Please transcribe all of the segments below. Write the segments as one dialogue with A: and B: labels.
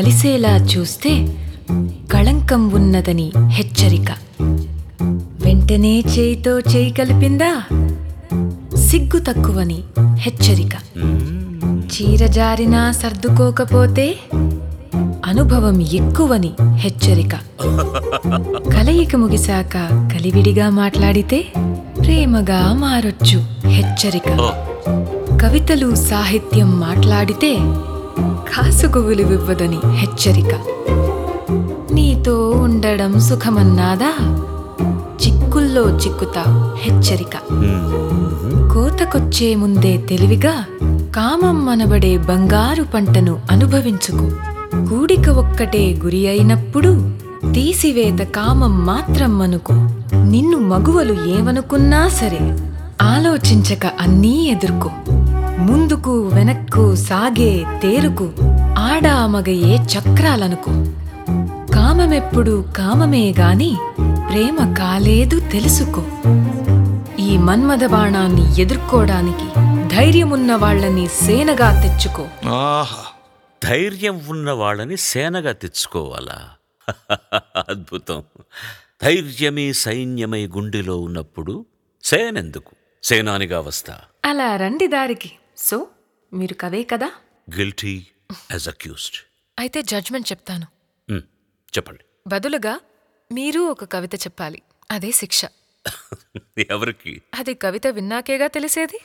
A: కలిసేలా చూస్తే కళంకం ఉన్నదని హెచ్చరిక వెంటనే చేయితో చేయి కలిపిందా సిగ్గు తక్కువని హెచ్చరిక చీర జారినా సర్దుకోకపోతే అనుభవం ఎక్కువని హెచ్చరిక కలయిక ముగిశాక కలివిడిగా మాట్లాడితే ప్రేమగా మారొచ్చు హెచ్చరిక
B: ఓ
A: కవితలు సాహిత్యం మాట్లాడితే కాసుకు విలువివ్వదని హెచ్చరిక నీతో ఉండడం సుఖమన్నాదా చిక్కుల్లో చిక్కుతా హెచ్చరిక కోతకొచ్చే ముందే తెలివిగా కామం మనబడే బంగారు పంటను అనుభవించుకు కూడిక ఒక్కటే గురి అయినప్పుడు తీసివేత కామం మాత్రం మనుకు నిన్ను మగువలు ఏమనుకున్నా సరే ఆలోచించక అన్నీ ఎదుర్కో ముందుకు వెనక్కు సాగే తేరుకు ఆడా మగయే చక్రాలనుకో కామమెప్పుడు కామమే గాని ప్రేమ కాలేదు తెలుసుకో ఈ మన్మథ బాణాన్ని ఎదుర్కోడానికి ధైర్యమున్న వాళ్ళని సేనగా తెచ్చుకో
C: ఆహా
B: ధైర్యం ఉన్న వాళ్ళని సేనగా తెచ్చుకోవాలా అద్భుతం ధైర్యమే సైన్యమై గుండెలో ఉన్నప్పుడు సేనెందుకు సేనానిగా వస్తా
A: అలా రండి దారికి సో మీరు కవే కదా
B: గిల్టీ యాజ్ అక్యూస్డ్
A: అయితే జడ్జ్మెంట్ చెప్తాను
B: చెప్పండి
A: బదులుగా మీరు ఒక కవిత చెప్పాలి అదే శిక్ష
B: ఎవరికి
A: అది కవిత విన్నాకేగా తెలిసేది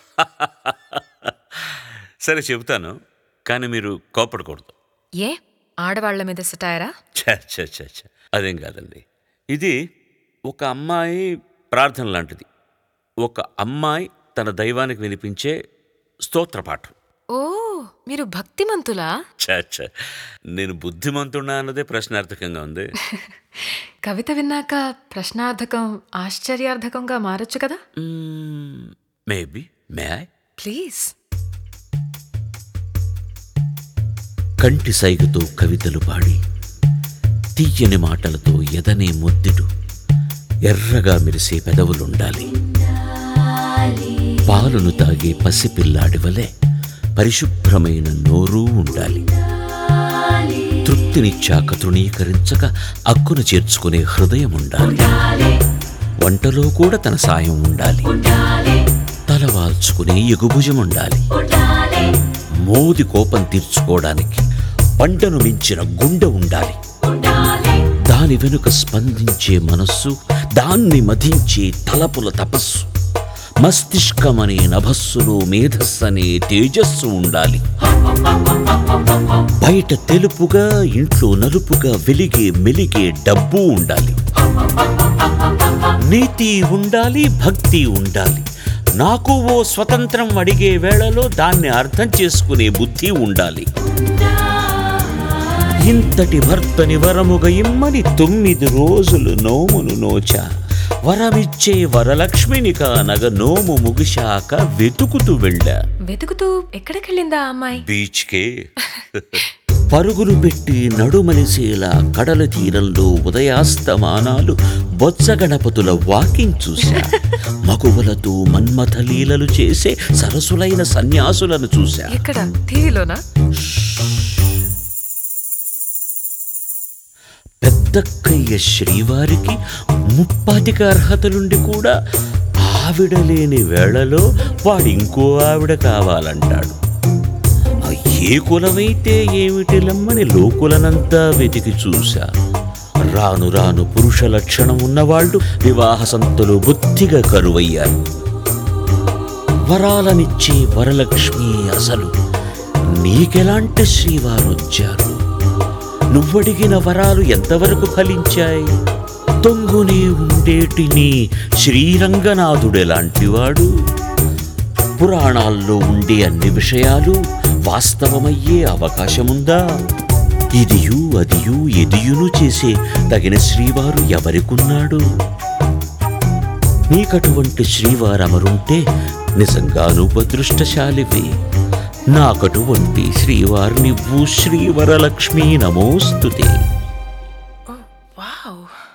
B: సరే చెబుతాను కానీ మీరు కోపడకూడదు
A: ఏ ఆడవాళ్ల మీద సటాయరా
B: ఛ, ఛ, ఛ, ఛ. అదేం కాదండి ఇది ఒక అమ్మాయి ప్రార్థన లాంటిది ఒక అమ్మాయి తన దైవానికి వినిపించే స్తోత్రపాఠం
A: ఓ మీరు భక్తిమంతులా
B: ఛ, ఛ. నేను బుద్ధిమంతున్నా అన్నదే ప్రశ్నార్థకంగా ఉంది
A: కవిత విన్నాక ప్రశ్నార్థకం ఆశ్చర్యార్థకంగా మారొచ్చు కదా
B: మేబీ మే ఐ
A: ప్లీజ్
B: కంటి సైగతో కవితలు పాడి తీయని మాటలతో ఎదనే ముద్దుడు ఎర్రగా మెరిసే పెదవులుండాలి పాలును తాగే పసిపిల్లాడి వలె పరిశుభ్రమైన నోరూ ఉండాలి తృప్తినిచ్చాక తృణీకరించక అక్కును చేర్చుకునే హృదయం ఉండాలి వంటలో కూడా తన సాయం ఉండాలి తల వాల్చుకునే ఎగుభుజం ఉండాలి మోది కోపం తీర్చుకోవడానికి పంటను మించిన గుండె ఉండాలి దాని వెనుక స్పందించే మనస్సు దాన్ని మధించే తలపుల తపస్సు మస్తిష్కమనే నభస్సులో మేధస్సనే తేజస్సు ఉండాలి బయట తెలుపుగా ఇంట్లో నలుపుగా వెలిగే మెలిగే డబ్బు ఉండాలి నీతి ఉండాలి భక్తి ఉండాలి నాకు ఓ స్వతంత్రం అడిగే వేళలో దాన్ని అర్థం చేసుకునే బుద్ధి ఉండాలి ఇంతటి భర్తని వరముగ ఇమ్మని తొమ్మిది రోజులు నోమును నోచా వరమిచ్చే వరలక్ష్మిని కానగ నోము ముగిశాక వెతుకుతూ వెళ్ళా
A: వెతుకుతూ ఎక్కడికెళ్ళిందా ఆ అమ్మాయి
B: బీచ్కే పరుగులు పెట్టి నడుమలిసేలా కడల తీరంలో ఉదయాస్తమానాలు బొత్స గణపతుల వాకింగ్ చూశా మగువలతో మన్మథ లీలలు చేసే సరసులైన సన్యాసులను చూశా
A: ఎక్కడ టీవీలోనా
B: పెద్దక్కయ్య శ్రీవారికి ముప్పాతిక అర్హతలుండి కూడా ఆవిడ లేని వేళలో వాడు ఇంకో ఆవిడ కావాలంటాడు ఆ ఏ కులమైతే ఏమిటిలమ్మని లోకులనంతా వెతికి చూశా రాను రాను పురుష లక్షణం ఉన్నవాళ్ళు వివాహ సంతలో బుద్ధిగా కరువయ్యారు వరాలనిచ్చే వరలక్ష్మి అసలు నీకెలాంటి శ్రీవారు వచ్చారు నువ్వడిగిన వరాలు ఎంతవరకు ఫలించాయి తొంగునే ఉండేటి నీ శ్రీరంగనాథుడెలాంటివాడు పురాణాల్లో ఉండే అన్ని విషయాలు వాస్తవమయ్యే అవకాశముందా ఇదియు అదియు ఎదియును చేసే తగిన శ్రీవారు ఎవరికున్నాడు నీకటువంటి శ్రీవారమరుంటే నిజంగా నువ్వు అదృష్టశాలివి నాకటువంటి శ్రీవారు నువ్వు శ్రీవరలక్ష్మీ నమోస్తుతే
A: వావ్